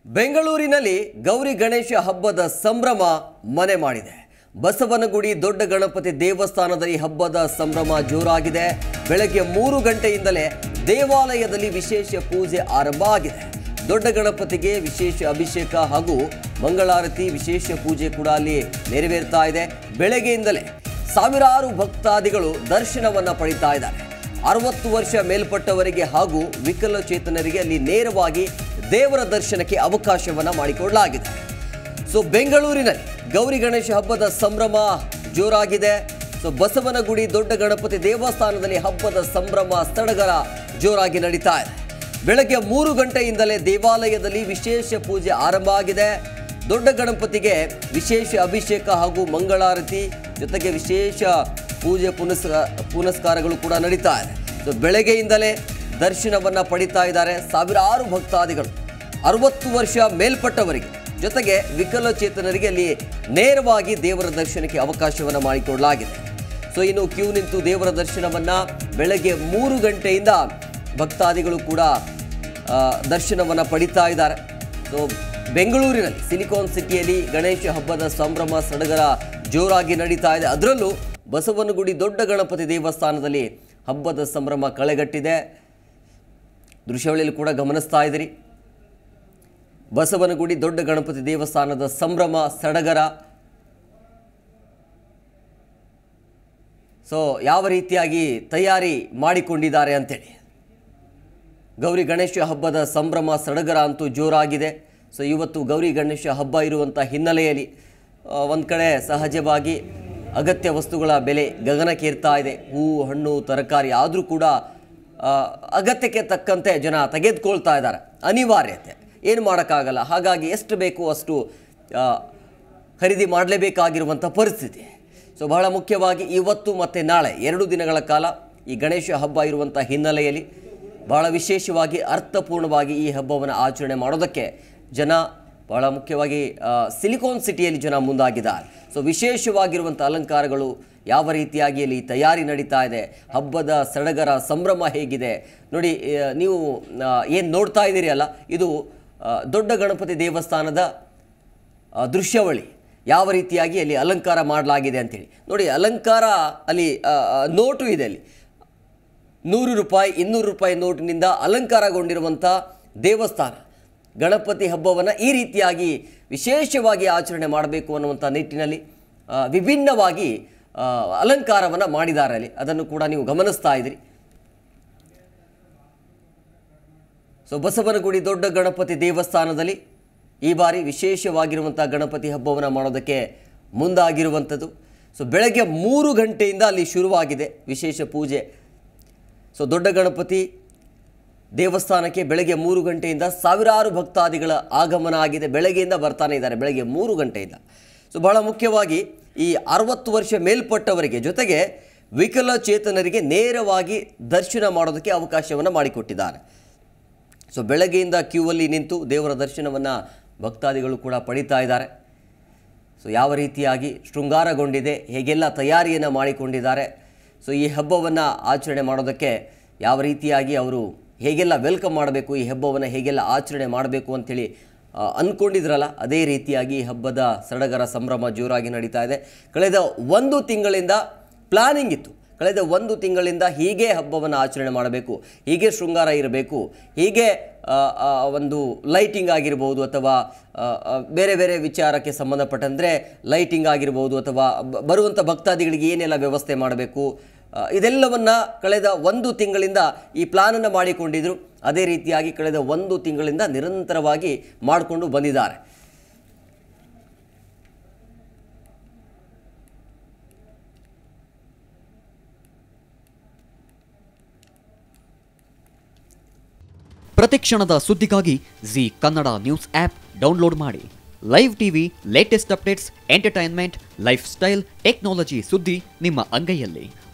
ಬೆಂಗಳೂರಿನಲ್ಲಿ ಗೌರಿ ಗಣೇಶ ಹಬ್ಬದ ಸಂಭ್ರಮ ಮನೆ ಮಾಡಿದೆ ಬಸವನಗುಡಿ ದೊಡ್ಡ ಗಣಪತಿ ದೇವಸ್ಥಾನದಲ್ಲಿ ಹಬ್ಬದ ಸಂಭ್ರಮ ಜೋರಾಗಿದೆ ಬೆಳಗ್ಗೆ ಮೂರು ಗಂಟೆಯಿಂದಲೇ ದೇವಾಲಯದಲ್ಲಿ ವಿಶೇಷ ಪೂಜೆ ಆರಂಭ ಆಗಿದೆ ದೊಡ್ಡ ಗಣಪತಿಗೆ ವಿಶೇಷ ಅಭಿಷೇಕ ಹಾಗೂ ಮಂಗಳಾರತಿ ವಿಶೇಷ ಪೂಜೆ ಕೂಡ ಅಲ್ಲಿ ನೆರವೇರ್ತಾ ಇದೆ ಬೆಳಗ್ಗೆಯಿಂದಲೇ ಸಾವಿರಾರು ಭಕ್ತಾದಿಗಳು ದರ್ಶನವನ್ನ ಪಡಿತಾ ಇದ್ದಾರೆ ಅರವತ್ತು ವರ್ಷ ಮೇಲ್ಪಟ್ಟವರಿಗೆ ಹಾಗೂ ವಿಕಲಚೇತನರಿಗೆ ಅಲ್ಲಿ ನೇರವಾಗಿ ದೇವರ ದರ್ಶನಕ್ಕೆ ಅವಕಾಶವನ್ನ ಮಾಡಿಕೊಡಲಾಗಿದೆ ಸೊ ಬೆಂಗಳೂರಿನಲ್ಲಿ ಗೌರಿ ಗಣೇಶ ಹಬ್ಬದ ಸಂಭ್ರಮ ಜೋರಾಗಿದೆ ಸೊ ಬಸವನಗುಡಿ ದೊಡ್ಡ ಗಣಪತಿ ದೇವಸ್ಥಾನದಲ್ಲಿ ಹಬ್ಬದ ಸಂಭ್ರಮ ಸಡಗರ ಜೋರಾಗಿ ನಡೀತಾ ಇದೆ ಬೆಳಗ್ಗೆ ಮೂರು ಗಂಟೆಯಿಂದಲೇ ದೇವಾಲಯದಲ್ಲಿ ವಿಶೇಷ ಪೂಜೆ ಆರಂಭ ಆಗಿದೆ ದೊಡ್ಡ ಗಣಪತಿಗೆ ವಿಶೇಷ ಅಭಿಷೇಕ ಹಾಗೂ ಮಂಗಳಾರತಿ ಜೊತೆಗೆ ವಿಶೇಷ ಪೂಜೆ ಪುನಸ್ಕ ಪುನಸ್ಕಾರಗಳು ಕೂಡ ನಡೀತಾ ಇದೆ ಸೊ ಬೆಳಗ್ಗೆಯಿಂದಲೇ ದರ್ಶನವನ್ನ ಪಡಿತಾ ಇದ್ದಾರೆ ಸಾವಿರಾರು ಭಕ್ತಾದಿಗಳು ಅರವತ್ತು ವರ್ಷ ಮೇಲ್ಪಟ್ಟವರಿಗೆ ಜೊತೆಗೆ ವಿಕಲಚೇತನರಿಗೆ ಅಲ್ಲಿ ನೇರವಾಗಿ ದೇವರ ದರ್ಶನಕ್ಕೆ ಅವಕಾಶವನ್ನು ಮಾಡಿಕೊಡಲಾಗಿದೆ ಸೊ ಇನ್ನು ಕ್ಯೂ ನಿಂತು ದೇವರ ದರ್ಶನವನ್ನ ಬೆಳಗ್ಗೆ ಮೂರು ಗಂಟೆಯಿಂದ ಭಕ್ತಾದಿಗಳು ಕೂಡ ಆ, ದರ್ಶನವನ್ನ ಪಡಿತಾ ಇದ್ದಾರೆ ಸೊ ಬೆಂಗಳೂರಿನಲ್ಲಿ ಸಿಲಿಕಾನ್ ಸಿಟಿಯಲ್ಲಿ ಗಣೇಶ ಹಬ್ಬದ ಸಂಭ್ರಮ ಸಡಗರ ಜೋರಾಗಿ ನಡೀತಾ ಇದೆ ಅದರಲ್ಲೂ ಬಸವನಗುಡಿ ದೊಡ್ಡ ಗಣಪತಿ ದೇವಸ್ಥಾನದಲ್ಲಿ ಹಬ್ಬದ ಸಂಭ್ರಮ ಕಳೆಗಟ್ಟಿದೆ ದೃಶ್ಯಾವಳಿಯಲ್ಲಿ ಕೂಡ ಗಮನಿಸ್ತಾ ಇದ್ದೀರಿ ಬಸವನಗುಡಿ ದೊಡ್ಡ ಗಣಪತಿ ದೇವಸ್ಥಾನದ ಸಂಭ್ರಮ ಸಡಗರ ಸೊ ಯಾವ ರೀತಿಯಾಗಿ ತಯಾರಿ ಮಾಡಿಕೊಂಡಿದ್ದಾರೆ ಅಂತೇಳಿ ಗೌರಿ ಗಣೇಶ ಹಬ್ಬದ ಸಂಭ್ರಮ ಸಡಗರ ಅಂತೂ ಜೋರಾಗಿದೆ ಸೊ ಇವತ್ತು ಗೌರಿ ಗಣೇಶ ಹಬ್ಬ ಇರುವಂಥ ಹಿನ್ನೆಲೆಯಲ್ಲಿ ಒಂದು ಕಡೆ ಸಹಜವಾಗಿ ಅಗತ್ಯ ವಸ್ತುಗಳ ಬೆಲೆ ಗಗನಕ್ಕೇರ್ತಾ ಇದೆ ಹೂವು ಹಣ್ಣು ತರಕಾರಿ ಆದರೂ ಕೂಡ ಆ, ಅಗತ್ಯಕ್ಕೆ ತಕ್ಕಂತೆ ಜನ ತೆಗೆದುಕೊಳ್ತಾ ಇದ್ದಾರೆ ಅನಿವಾರ್ಯತೆ ಏನು ಮಾಡೋಕ್ಕಾಗಲ್ಲ ಹಾಗಾಗಿ ಎಷ್ಟು ಬೇಕು ಅಷ್ಟು ಆ, ಖರೀದಿ ಮಾಡಲೇಬೇಕಾಗಿರುವಂಥ ಪರಿಸ್ಥಿತಿ ಸೊ ಬಹಳ ಮುಖ್ಯವಾಗಿ ಇವತ್ತು ಮತ್ತು ನಾಳೆ ಎರಡು ದಿನಗಳ ಕಾಲ ಈ ಗಣೇಶ ಹಬ್ಬ ಇರುವಂಥ ಹಿನ್ನೆಲೆಯಲ್ಲಿ ಬಹಳ ವಿಶೇಷವಾಗಿ ಅರ್ಥಪೂರ್ಣವಾಗಿ ಈ ಹಬ್ಬವನ್ನು ಆಚರಣೆ ಮಾಡೋದಕ್ಕೆ ಜನ ಬಹಳ ಮುಖ್ಯವಾಗಿ ಆ, ಸಿಲಿಕಾನ್ ಸಿಟಿಯಲ್ಲಿ ಜನ ಮುಂದಾಗಿದ್ದಾರೆ ಸೊ ವಿಶೇಷವಾಗಿರುವಂಥ ಅಲಂಕಾರಗಳು ಯಾವ ರೀತಿಯಾಗಿ ಅಲ್ಲಿ ತಯಾರಿ ನಡೀತಾ ಇದೆ ಹಬ್ಬದ ಸಡಗರ ಸಂಭ್ರಮ ಹೇಗಿದೆ ನೋಡಿ ಆ, ನೀವು ಏನು ನೋಡ್ತಾ ಇದ್ದೀರಿ ಅಲ್ಲ ಇದು ಆ, ದೊಡ್ಡ ಗಣಪತಿ ದೇವಸ್ಥಾನದ ಆ, ದೃಶ್ಯಾವಳಿ ಯಾವ ರೀತಿಯಾಗಿ ಅಲ್ಲಿ ಅಲಂಕಾರ ಮಾಡಲಾಗಿದೆ ಅಂತೇಳಿ ನೋಡಿ ಅಲಂಕಾರ ಅಲ್ಲಿ ಆ, ಆ, ನೋಟು ಇದೆ ಅಲ್ಲಿ ನೂರು ರೂಪಾಯಿ ಇನ್ನೂರು ರೂಪಾಯಿ ನೋಟಿನಿಂದ ಅಲಂಕಾರಗೊಂಡಿರುವಂಥ ದೇವಸ್ಥಾನ ಗಣಪತಿ ಹಬ್ಬವನ್ನು ಈ ರೀತಿಯಾಗಿ ವಿಶೇಷವಾಗಿ ಆಚರಣೆ ಮಾಡಬೇಕು ಅನ್ನುವಂಥ ನಿಟ್ಟಿನಲ್ಲಿ ಆ, ವಿಭಿನ್ನವಾಗಿ ಅಲಂಕಾರವನ್ನು ಮಾಡಿದ್ದಾರೆ ಅಲ್ಲಿ ಅದನ್ನು ಕೂಡ ನೀವು ಗಮನಿಸ್ತಾ ಇದ್ದೀರಿ ಸೊ ಬಸವನಗುಡಿ ದೊಡ್ಡ ಗಣಪತಿ ದೇವಸ್ಥಾನದಲ್ಲಿ ಈ ಬಾರಿ ವಿಶೇಷವಾಗಿರುವಂಥ ಗಣಪತಿ ಹಬ್ಬವನ್ನು ಮಾಡೋದಕ್ಕೆ ಮುಂದಾಗಿರುವಂಥದ್ದು ಸೊ ಬೆಳಗ್ಗೆ ಮೂರು ಗಂಟೆಯಿಂದ ಅಲ್ಲಿ ಶುರುವಾಗಿದೆ ವಿಶೇಷ ಪೂಜೆ ಸೊ ದೊಡ್ಡ ಗಣಪತಿ ದೇವಸ್ಥಾನಕ್ಕೆ ಬೆಳಗ್ಗೆ ಮೂರು ಗಂಟೆಯಿಂದ ಸಾವಿರಾರು ಭಕ್ತಾದಿಗಳ ಆಗಮನ ಆಗಿದೆ ಬೆಳಗ್ಗೆಯಿಂದ ಬರ್ತಾನೆ ಇದ್ದಾರೆ ಬೆಳಗ್ಗೆ ಮೂರು ಗಂಟೆಯಿಂದ ಸೊ ಬಹಳ ಮುಖ್ಯವಾಗಿ ಈ ಅರವತ್ತು ವರ್ಷ ಮೇಲ್ಪಟ್ಟವರಿಗೆ ಜೊತೆಗೆ ವಿಕಲಚೇತನರಿಗೆ ನೇರವಾಗಿ ದರ್ಶನ ಮಾಡೋದಕ್ಕೆ ಅವಕಾಶವನ್ನು ಮಾಡಿಕೊಟ್ಟಿದ್ದಾರೆ ಸೊ ಬೆಳಗ್ಗೆಯಿಂದ ಕ್ಯೂ ಅಲ್ಲಿ ನಿಂತು ದೇವರ ದರ್ಶನವನ್ನು ಭಕ್ತಾದಿಗಳು ಕೂಡ ಪಡಿತಾ ಇದ್ದಾರೆ ಸೊ ಯಾವ ರೀತಿಯಾಗಿ ಶೃಂಗಾರಗೊಂಡಿದೆ ಹೇಗೆಲ್ಲ ತಯಾರಿಯನ್ನು ಮಾಡಿಕೊಂಡಿದ್ದಾರೆ ಸೊ ಈ ಹಬ್ಬವನ್ನು ಆಚರಣೆ ಮಾಡೋದಕ್ಕೆ ಯಾವ ರೀತಿಯಾಗಿ ಅವರು ಹೇಗೆಲ್ಲ ವೆಲ್ಕಮ್ ಮಾಡಬೇಕು ಈ ಹಬ್ಬವನ್ನು ಹೇಗೆಲ್ಲ ಆಚರಣೆ ಮಾಡಬೇಕು ಅಂಥೇಳಿ ಆ, ಅಂದ್ಕೊಂಡಿದ್ರಲ್ಲ ಅದೇ ರೀತಿಯಾಗಿ ಈ ಹಬ್ಬದ ಸಡಗರ ಸಂಭ್ರಮ ಜೋರಾಗಿ ನಡೀತಾ ಇದೆ ಕಳೆದ ಒಂದು ತಿಂಗಳಿಂದ ಪ್ಲಾನಿಂಗ್ ಇತ್ತು ಕಳೆದ ಒಂದು ತಿಂಗಳಿಂದ ಹೀಗೆ ಹಬ್ಬವನ್ನು ಆಚರಣೆ ಮಾಡಬೇಕು ಹೀಗೆ ಶೃಂಗಾರ ಇರಬೇಕು ಹೀಗೆ ಆ, ಆ, ಒಂದು ಲೈಟಿಂಗ್ ಆಗಿರ್ಬೋದು ಅಥವಾ ಆ, ಆ, ಬೇರೆ ಬೇರೆ ವಿಚಾರಕ್ಕೆ ಸಂಬಂಧಪಟ್ಟಂದರೆ ಲೈಟಿಂಗ್ ಆಗಿರ್ಬೋದು ಅಥವಾ ಬ- ಬರುವಂಥ ಭಕ್ತಾದಿಗಳಿಗೆ ಏನೆಲ್ಲ ವ್ಯವಸ್ಥೆ ಮಾಡಬೇಕು ಆ, ಇದೆಲ್ಲವನ್ನ ಕಳೆದ ಒಂದು ತಿಂಗಳಿಂದ ಈ ಪ್ಲಾನನ್ನು ಮಾಡಿಕೊಂಡಿದ್ರು ಅದೇ ರೀತಿಯಾಗಿ ಕಳೆದ ಒಂದು ತಿಂಗಳಿಂದ ನಿರಂತರವಾಗಿ ಮಾಡಿಕೊಂಡು ಬಂದಿದ್ದಾರೆ ಪ್ರತಿಕ್ಷಣದ ಸುದ್ದಿಗಾಗಿ Zee Kannada news app download ಮಾಡಿ live TV latest updates entertainment lifestyle technology ಸುದ್ದಿ ನಿಮ್ಮ ಅಂಗೈಯಲ್ಲಿ